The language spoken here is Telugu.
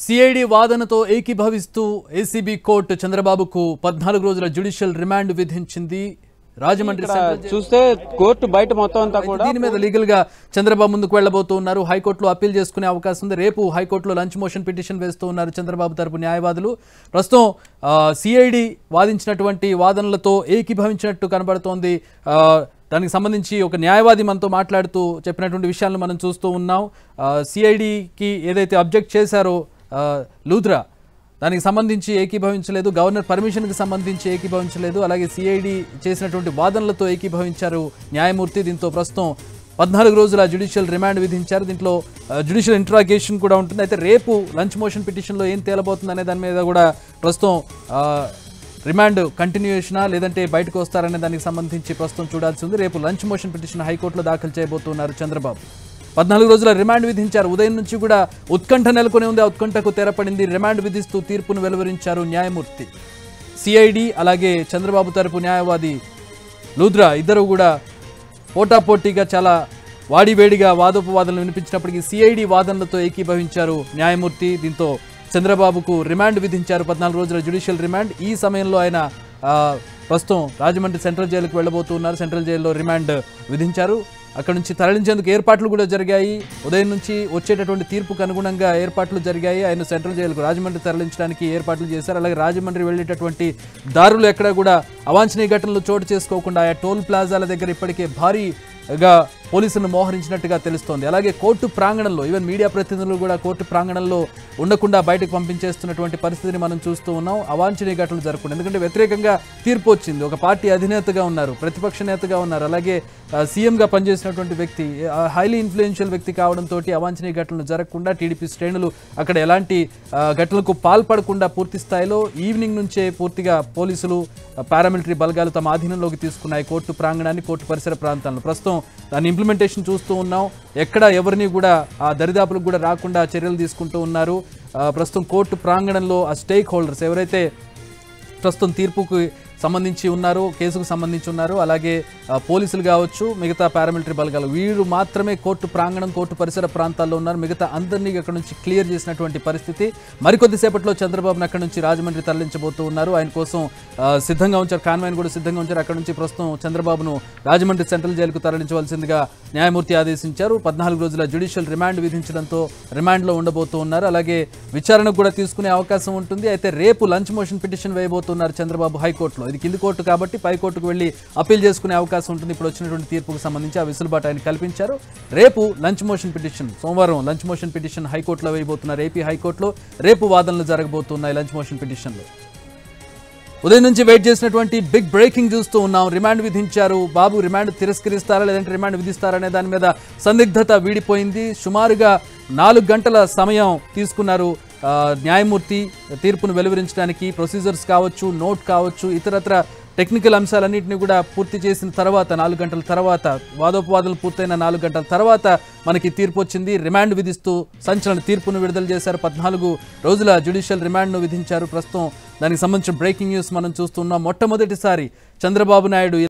సిఐడి వాదనతో ఏకీభవిస్తూ ఏసీబీ కోర్టు చంద్రబాబుకు పద్నాలుగు రోజుల జ్యుడిషియల్ రిమాండ్ విధించింది రాజమండ్రి ఇక్కడ సెంట్రల్ జైలు- చూస్తే కోర్టు బయట మొత్తం అంతా కూడా దీని మీద లీగల్ గా చంద్రబాబు ముందుకు వెళ్లబోతూ ఉన్నారు హైకోర్టులో అప్పీల్ చేసుకునే అవకాశం ఉంది రేపు హైకోర్టులో లంచ్ మోషన్ పిటిషన్ వేస్తూ ఉన్నారు చంద్రబాబు తరపు న్యాయవాదులు ప్రస్తుతం సిఐడి వాదించినటువంటి వాదనలతో ఏకీభవించినట్టు కనబడుతోంది ఆ, దానికి సంబంధించి ఒక న్యాయవాది మనతో మాట్లాడుతూ చెప్పినటువంటి విషయాలను మనం చూస్తూ ఉన్నాం సిఐడికి ఏదైతే అబ్జెక్ట్ చేశారో ఆ, లూథ్రా దానికి సంబంధించి ఏకీభవించలేదు గవర్నర్ పర్మిషన్కి సంబంధించి ఏకీభవించలేదు అలాగే సిఐడి చేసినటువంటి వాదనలతో ఏకీభవించారు న్యాయమూర్తి దీంతో ప్రస్తుతం పద్నాలుగు రోజుల జ్యుడిషియల్ రిమాండ్ విధించారు దీంట్లో జ్యుడిషియల్ ఇంట్రాగేషన్ కూడా ఉంటుంది అయితే రేపు లంచ్ మోషన్ పిటిషన్లో ఏం తేలబోతుంది అనే దాని మీద కూడా ప్రస్తుతం ఆ, రిమాండ్ కంటిన్యూషనా లేదంటే బయటకు వస్తారనే దానికి సంబంధించి ప్రస్తుతం చూడాల్సి ఉంది రేపు లంచ్ మోషన్ పిటిషన్ హైకోర్టులో దాఖలు చేయబోతున్నారు చంద్రబాబు పద్నాలుగు రోజుల రిమాండ్ విధించారు ఉదయం నుంచి కూడా ఉత్కంఠ నెలకొని ఉంది ఆ ఉత్కంఠకు తెరపడింది రిమాండ్ విధిస్తూ తీర్పును వెలువరించారు న్యాయమూర్తి సిఐడి అలాగే చంద్రబాబు తరపు న్యాయవాది లూద్రా ఇద్దరు కూడా పోటాపోటీగా చాలా వాడివేడిగా వాదోపవాదనలు వినిపించినప్పటికీ సిఐడి వాదనలతో ఏకీభవించారు న్యాయమూర్తి దీంతో చంద్రబాబుకు రిమాండ్ విధించారు పద్నాలుగు రోజుల జ్యుడిషియల్ రిమాండ్ ఈ సమయంలో ఆయన ఆ, ప్రస్తుతం రాజమండ్రి సెంట్రల్ జైలుకు వెళ్ళబోతున్నారు సెంట్రల్ జైల్లో రిమాండ్ విధించారు అక్కడ నుంచి తరలించేందుకు ఏర్పాట్లు కూడా జరిగాయి ఉదయం నుంచి వచ్చేటటువంటి తీర్పుకు అనుగుణంగా ఏర్పాట్లు జరిగాయి ఆయన సెంట్రల్ జైలుకు రాజమండ్రి తరలించడానికి ఏర్పాట్లు చేశారు అలాగే రాజమండ్రి వెళ్ళేటటువంటి దారులు ఎక్కడ కూడా అవాంఛనీయ ఘటనలు చోటు చేసుకోకుండా ఆ టోల్ ప్లాజాల దగ్గర ఇప్పటికే భారీగా పోలీసులను మోహరించినట్టుగా తెలుస్తోంది అలాగే కోర్టు ప్రాంగణంలో ఈవెన్ మీడియా ప్రతినిధులు కూడా కోర్టు ప్రాంగణంలో ఉండకుండా బయటకు పంపించేస్తున్నటువంటి పరిస్థితిని మనం చూస్తూ ఉన్నాం అవాంఛనీయ ఘటనలు జరగకుండా ఎందుకంటే వ్యతిరేకంగా తీర్పు వచ్చింది ఒక పార్టీ అధినేతగా ఉన్నారు ప్రతిపక్ష నేతగా ఉన్నారు అలాగే ఆ, సీఎంగా పనిచేసినటువంటి వ్యక్తి హైలీ ఇన్ఫ్లుయెన్షియల్ వ్యక్తి కావడంతో అవాంఛనీయ ఘటనలు జరగకుండా టీడీపీ శ్రేణులు అక్కడ ఎలాంటి ఆ, ఘటనలకు పాల్పడకుండా పూర్తి స్థాయిలో ఈవినింగ్ నుంచే పూర్తిగా పోలీసులు ఆ, పారామిలిటరీ బలగాలు తమ ఆధీనంలోకి తీసుకున్నాయి కోర్టు ప్రాంగణాన్ని కోర్టు పరిసర ప్రాంతాలను ప్రస్తుతం దాని ఇంప్లిమెంటేషన్ చూస్తూ ఉన్నాం ఎక్కడ ఎవరిని కూడా ఆ దరిదాపులకు కూడా రాకుండా చర్యలు తీసుకుంటూ ఉన్నారు ఆ, ప్రస్తుతం కోర్టు ప్రాంగణంలో ఆ స్టేక్ హోల్డర్స్ ఎవరైతే ప్రస్తుతం తీర్పుకు సంబంధించి ఉన్నారు కేసుకు సంబంధించి ఉన్నారు అలాగే ఆ, పోలీసులు కావచ్చు మిగతా పారామిలిటరీ బలగాలు వీరు మాత్రమే కోర్టు ప్రాంగణం కోర్టు పరిసర ప్రాంతాల్లో ఉన్నారు మిగతా అందరినీ అక్కడ నుంచి క్లియర్ చేసినటువంటి పరిస్థితి మరికొద్దిసేపట్లో చంద్రబాబును అక్కడ నుంచి రాజమండ్రి తరలించబోతూ ఉన్నారు ఆయన కోసం ఆ, సిద్ధంగా ఉంచారు కాన్వాయిన్ కూడా సిద్ధంగా ఉంచారు అక్కడ నుంచి ప్రస్తుతం చంద్రబాబును రాజమండ్రి సెంట్రల్ జైలుకు తరలించవలసిందిగా న్యాయమూర్తి ఆదేశించారు పద్నాలుగు రోజుల జ్యుడిషియల్ రిమాండ్ విధించడంతో రిమాండ్లో ఉండబోతూ ఉన్నారు అలాగే విచారణకు కూడా తీసుకునే అవకాశం ఉంటుంది అయితే రేపు లంచ్ మోషన్ పిటిషన్ వేయబోతున్నారు చంద్రబాబు హైకోర్టులో ఇది కింది కోర్టు కాబట్టి పై కోర్టుకు వెళ్ళి అప్పీల్ చేసుకునే అవకాశం ఉంటుంది ఇప్పుడు వచ్చినటువంటి తీర్పుకు సంబంధించి ఆ వెసులుబాటు ఆయన కల్పించారు రేపు లంచ్ మోషన్ పిటిషన్ సోమవారం లంచ్ మోషన్ పిటిషన్ హైకోర్టులో వేయబోతున్నారు ఏపీ హైకోర్టులో రేపు వాదనలు జరగబోతున్నాయి లంచ్ మోషన్ పిటిషన్లో ఉదయం నుంచి వెయిట్ చేసినటువంటి బిగ్ బ్రేకింగ్ చూస్తూ ఉన్నాం రిమాండ్ విధించారు బాబు రిమాండ్ తిరస్కరిస్తారా లేదంటే రిమాండ్ విధిస్తారా అనే దాని మీద సందిగ్ధత వీడిపోయింది సుమారుగా నాలుగు గంటల సమయం తీసుకున్నారు ఆ, న్యాయమూర్తి తీర్పును వెలువరించడానికి ప్రొసీజర్స్ కావచ్చు నోట్ కావచ్చు ఇతరత్ర టెక్నికల్ అంశాలన్నింటినీ కూడా పూర్తి చేసిన తర్వాత నాలుగు గంటల తర్వాత వాదోపవాదాలు పూర్తయిన నాలుగు గంటల తర్వాత మనకి తీర్పు వచ్చింది రిమాండ్ విధిస్తూ సంచలన తీర్పును విడుదల చేశారు పద్నాలుగు రోజుల జ్యుడిషియల్ రిమాండ్ను విధించారు ప్రస్తుతం దానికి సంబంధించిన బ్రేకింగ్ న్యూస్ మనం చూస్తున్నాం మొట్టమొదటిసారి చంద్రబాబు నాయుడు